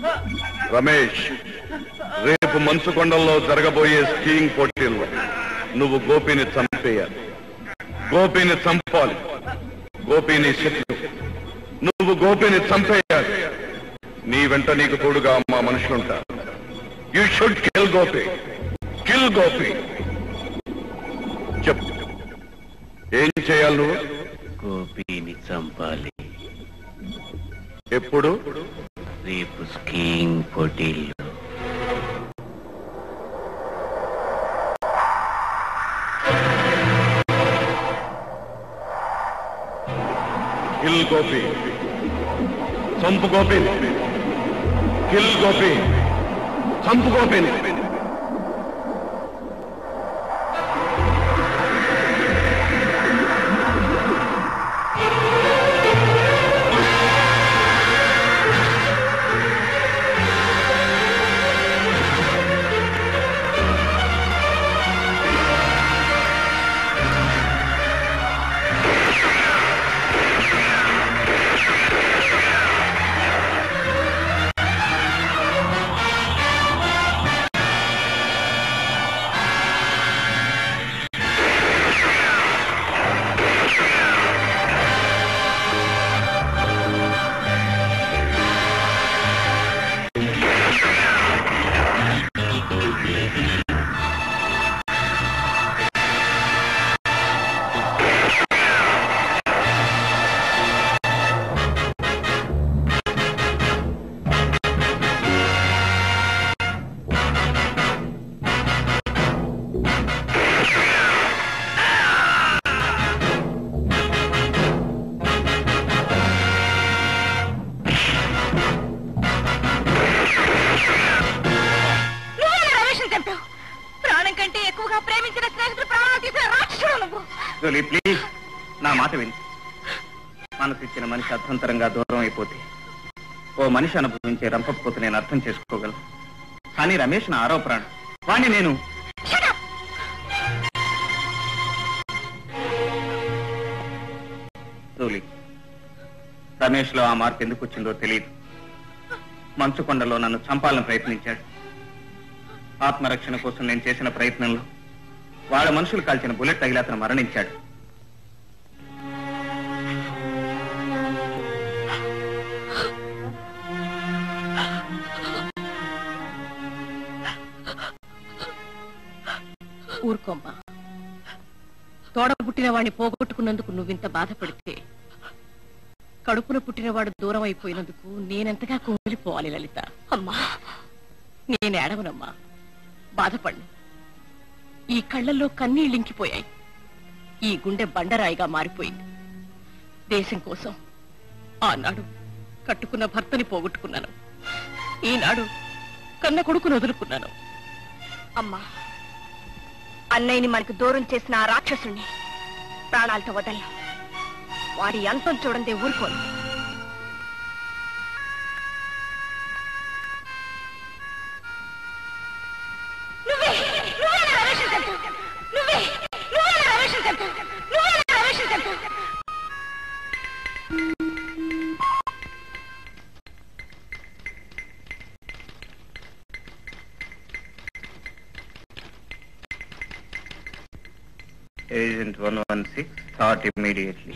రమేష్ రేపు మంచుకొండల్లో జరగబోయే స్కీయింగ్ పోటీల్లో నువ్వు గోపిని చంపేయాలి గోపిని చంపాలి గోపిని శత్రు నువ్వు గోపిని చంపేయాలి నీ వెంట నీకు తోడుగా మా మనుషులుంటారు you should kill Gopi kill Gopi చెప్పు ఏం చేయాలి నువ్వు గోపిని చంపాలి ఎప్పుడు రేపు స్కీయింగ్ పోటీల్లో కిల్ గోపి చంపు గోపిని కిల్ గోపి చంపు గోపిని నువ్వే రమేష్ని చంపావు ప్రాణం కంటే ఎక్కువగా ప్రేమించిన స్నేహితుడు ప్రాణాలు తీసిన రాక్షసుడు నువ్వు జోలి ప్లీజ్ నా మాట విని మనసు ఇచ్చిన మనిషి అర్థంతరంగా దూరం అయిపోతే ఓ మనిషి అనుభవించే రంపపోతు నేను అర్థం చేసుకోగలను కానీ రమేష్ నా ఆరో ప్రాణం వాణ్ణి నేను జోలి రమేష్ లో ఆ మార్పు ఎందుకు వచ్చిందో తెలియదు మంచుకొండలో నన్ను చంపాలని ప్రయత్నించాడు ఆత్మరక్షణ కోసం నేను చేసిన ప్రయత్నంలో వాళ్ళ మనుషులు కాల్చిన బుల్లెట్ తగిలి అతను మరణించాడు ఊరుకోమ్మా తోడ పుట్టిన వాడిని పోగొట్టుకున్నందుకు నువ్వింత బాధపడితే కడుపున పుట్టినవాడు దూరం అయిపోయినందుకు నేనెంతగా కుమిలిపోవాలి లలిత అమ్మా నేను ఏడవనమ్మా బాధపడ్ను ఈ కళ్ళల్లో కన్నీళ్ళింకిపోయాయి ఈ గుండె బండరాయిగా మారిపోయింది దేశం కోసం ఆనాడు కట్టుకున్న భర్తని పోగొట్టుకున్నాను ఈనాడు కన్న కొడుకును వదులుకున్నాను అమ్మా అన్నయ్యని మనకు దూరం చేసిన ఆ రాక్షసుణ్ణి ప్రాణాలతో వదలను వాడి అంతం చూడండి ఊరుకోను నువ్వే నువ్వే నా రమేష్ని చంపావు. నువ్వే నువ్వే నా రమేష్ని చంపావు. నువ్వే నా రమేష్ని చంపావు. Agent one one six that immediately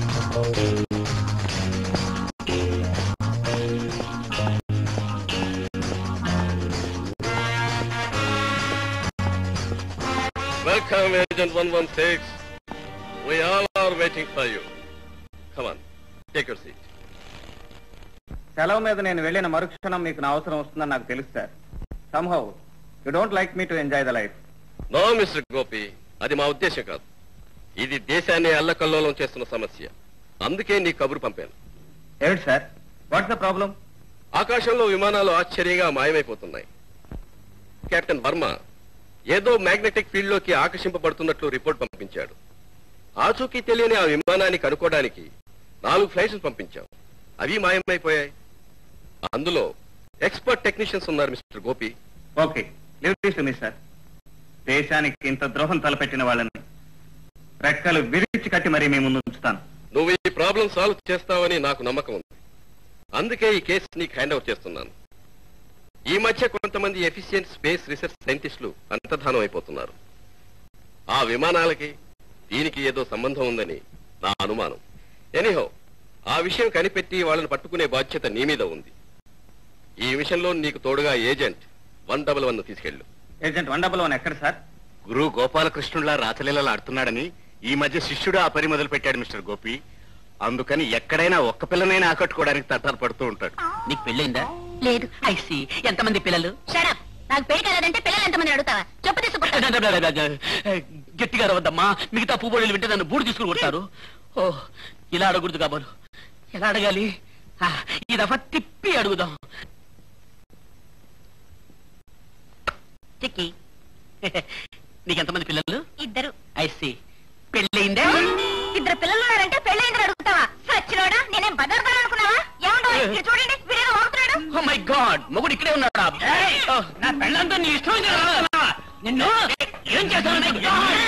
Welcome, Agent 116. We all are waiting for you. Come on, take your seat. సెలవు మీద నేను వెళ్ళిన మరుక్షణం మీకు నా అవసరం వస్తుందని నాకు తెలుసు sir somehow you don't like me to enjoy the life no mister Gopi అది మా ఉద్దేశం కాదు ఇది దేశాన్ని అల్లకల్లోలం చేస్తున్న సమస్య అందుకే నీ కబురు పంపాను ఏమిటి సార్ వాట్స్ ద ప్రాబ్లం ఆకాశంలో విమానాలు ఆశ్చర్యంగా మాయమైపోతున్నాయి కెప్టెన్ వర్మ ఏదో మ్యాగ్నెటిక్ ఫీల్డ్ లోకి ఆకర్షింపబడుతున్నట్లు రిపోర్ట్ పంపించాడు ఆచూకీ తెలియని ఆ విమానాన్ని కనుక్కోవడానికి నాలుగు ఫ్లైట్స్ పంపించాం అవి మాయమైపోయాయి అందులో ఎక్స్పర్ట్ టెక్నీషియన్స్ ఉన్నారు mister Gopi okay leave this me sir దేశానికి ఇంత ద్రోహం తలపెట్టిన వాళ్ళని రెక్కలు విరిచి కట్టి మరీ మీ ముందు ఉంచుతాను నువ్వు ఈ ప్రాబ్లం సాల్వ్ చేస్తావని నాకు నమ్మకం ఉంది అందుకే ఈ కేసు నీకు హ్యాండ్ ఓవర్ చేస్తున్నాను ఈ మధ్య కొంతమంది ఎఫిషియెంట్ స్పేస్ రీసెర్చ్ సైంటిస్టులు అంతర్ధానం అయిపోతున్నారు ఆ విమానాలకి దీనికి ఏదో సంబంధం ఉందని నా అనుమానం ఎనీహో ఆ విషయం కనిపెట్టి వాళ్ళని పట్టుకునే బాధ్యత నీ మీద ఉంది ఈ విషయంలో నీకు తోడుగా ఏజెంట్ వన్ డబల్ వన్ తీసుకెళ్ళు ఏజెంట్ వన్ డబల్ వన్ ఎక్కడ సార్ గురు గోపాలకృష్ణులా రాచలీలలు ఆడుతున్నాడని ఈ మధ్య శిష్యుడు ఆ పని మొదలు పెట్టాడు మిస్టర్ గోపి అందుకని ఎక్కడైనా ఒక్క పిల్లనైనా ఆకట్టుకోవడానికి తట్టారు పడుతూ ఉంటాడు నీకు పెళ్ళైందా లేదు ఐసి ఎంతమంది పిల్లలు షడప్ నాకు పెళ్లి కాలేదంటే పిల్లలు ఎంతమంది అడుగుతావా చెప్పు తీసుకుంటా గట్టిగా రవద్దమ్మా మిగతా పువ్వులు వింటే నన్ను బూడి తీసుకుని కొడతారు ఓ ఇలా అడగకూడదు కాబోలు ఎలా అడగాలి ఆ, ఈ దఫా తిప్పి అడుగుదాం చిక్కి నీకెంతమంది పిల్లలు ఇద్దరు ఐసి పెళ్ళయిందా ఇద్దరు పిల్లలు ఉన్నారంటే పెళ్ళైందని అడుగుతావా సచ్చినోడా నేనేం బదర్ అనుకున్నావా ఏమంటో ఇక్కడ చూడండి వీడేదో వాగుతున్నాడు ఓ మై గాడ్ మొగుడు ఇక్కడే ఉన్నాడా ఓ, నా పెళ్ళంతో నీ ఇష్టం వచ్చినట్టు రాస్తున్నావా? నిన్ను ఏం చేస్తాను నీకు?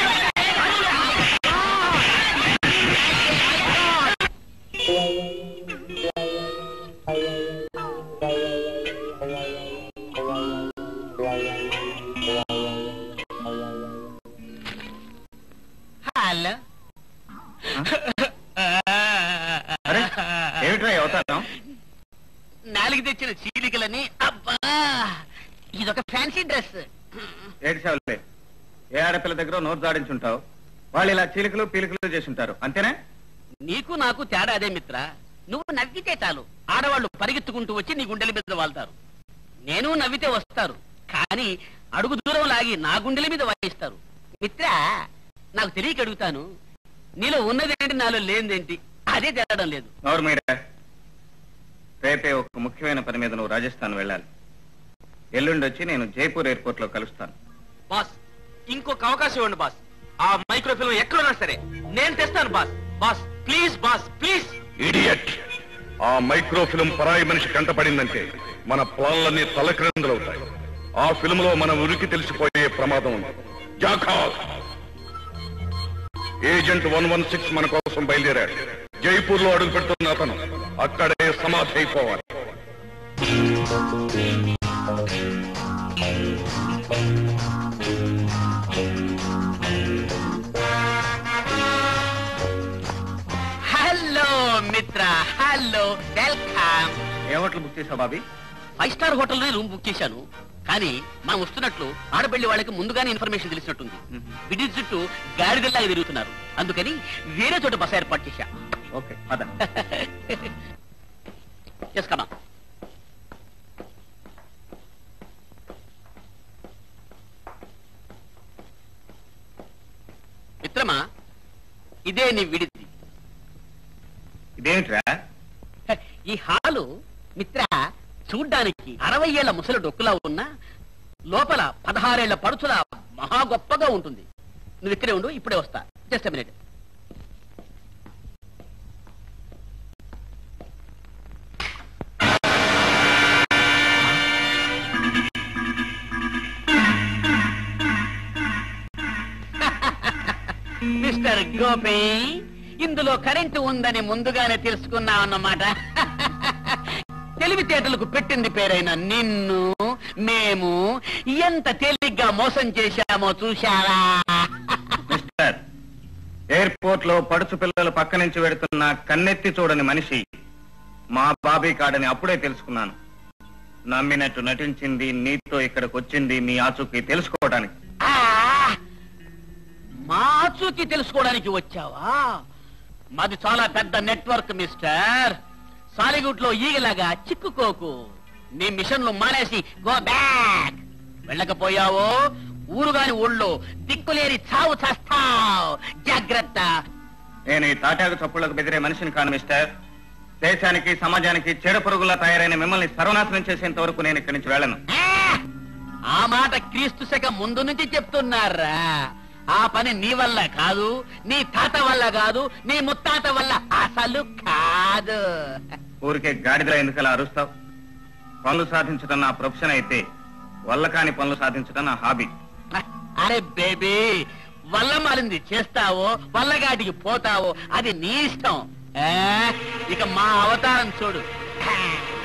హలో అరే ఏమిట్రా ఈ అవతారం నాలుగు తెచ్చిన చీలికలని అబ్బా ఇదొక ఫ్యాన్సీ డ్రెస్ ఏడ్చావులే ఏ ఆడపిల్ల దగ్గర నోరు జాడించుంటావు వాళ్ళు ఇలా చీలికలు పీలికలు చేసుంటారు అంతేనా నీకు నాకు తేడా అదే మిత్ర నువ్వు నవ్వితే చాలు ఆడవాళ్ళు పరిగెత్తుకుంటూ వచ్చి నీ గుండెల మీద వాళ్తారు నేను నవ్వితే వస్తారు కానీ అడుగు దూరం లాగి నా గుండెల మీద వాయిస్తారు మిత్ర నాకు తెలియక అడుగుతాను నీలో ఉన్నదేంటి నాలో లేనిదేంటి అదే తేలడం లేదు నోరు మీరా రేపే ఒక ముఖ్యమైన పని మీద నువ్వు రాజస్థాన్ వెళ్ళాలి ఎల్లుండి వచ్చి నేను జైపూర్ ఎయిర్పోర్ట్ లో కలుస్తాను బాస్ ఇంకొక అవకాశం ఇవ్వండి బాస్ ఆ మైక్రోఫిల్మ్ ఎక్కడున్నా సరే నేను తెస్తాను boss boss please boss please idiot ఆ మైక్రోఫిల్మ్ పరాయి మనిషి కంటపడిందంటే మన ప్లాన్లన్నీ తలక్రిందులవుతాయి ఆ ఫిల్మ్ లో మన ఉరికి తెలిసిపోయే ప్రమాదం ఉంది Jackal agent one one six మన కోసం బయలుదేరాడు జైపూర్ లో అడుగు పెడుతున్న అతను అక్కడే సమాధి అయిపోవాలి హలో మిత్ర హలో వెల్కమ్ ఏ హోటల్ బుక్ చేసావు బాబీ ఫైవ్ స్టార్ హోటల్లోనే రూమ్ బుక్ చేశాను కానీ మనం వస్తున్నట్లు ఆడబెళ్లి వాళ్ళకి ముందుగానే ఇన్ఫర్మేషన్ తెలిసినట్టుంది విడి చుట్టూ గాడిదల్లాగా తిరుగుతున్నారు అందుకని వేరే చోట బస ఏర్పాటు చేశా ఓకే పద ఎస్ కమా మిత్రమా ఇదే నీ విడిది ఇదేమిట్రా ఈ హాలు మిత్ర చూడ్డానికి అరవై ఏళ్ల ముసలి డొక్కులా ఉన్నా లోపల పదహారేళ్ల పరుచుల మహా గొప్పగా ఉంటుంది నువ్వు ఇక్కడే ఉండు ఇప్పుడే వస్తా జస్ట్ మినిట్ మిస్టర్ గోపి ఇందులో కరెంటు ఉందని ముందుగానే తెలుసుకున్నావన్నమాట తెలివితేటలకు పెట్టింది పేరైన నిన్ను మేము ఎంత తేలిగ్గా మోసం చేశామో చూశారా మిస్టర్ ఎయిర్పోర్ట్ లో పడుచు పిల్లలు పక్క నుంచి వెడుతున్న కన్నెత్తి చూడని మనిషి మా బాబీ కాడని అప్పుడే తెలుసుకున్నాను నమ్మినట్టు నటించింది నీతో ఇక్కడికి వచ్చింది నీ ఆచూకీ తెలుసుకోవడానికి ఆ, మా చూకి తెలుసుకోవడానికి వచ్చావా మాది చాలా పెద్ద నెట్వర్క్ మిస్టర్ సాలిగుడ్ లో ఈగలాగా చిక్కుకోకు నీ మిషన్లు మానేసి గో బ్యాక్ వెళ్ళకపోయావో ఊరుగాని ఊళ్ళో దిక్కులేని చావు చస్తావు జాగ్రత్త నేను ఈ తాటాకు చప్పుళ్లకు బెదిరే మనిషిని కాను మిస్టర్ దేశానికి సమాజానికి చెడ పురుగులా తయారైన మిమ్మల్ని సర్వనాశనం చేసేంత వరకు నేను ఇక్కడి నుంచి వెళ్ళను ఆ! ఆ మాట క్రీస్తు శకం ముందు నుంచి చెప్తున్నారా ఆ పని నీ వల్ల కాదు నీ తాత వల్ల కాదు నీ ముత్తాత వల్ల అసలు కాదు ఊరికే గాడిదలా ఎందుకలా అరుస్తావు పనులు సాధించడం నా ప్రొఫెషన్ అయితే వల్ల కాని పనులు సాధించడం నా హాబీ అరే బేబీ వల్ల మారింది చేస్తావో వల్లగాటికి పోతావో అది నీ ఇష్టం ఆ, ఇక మా అవతారం చూడు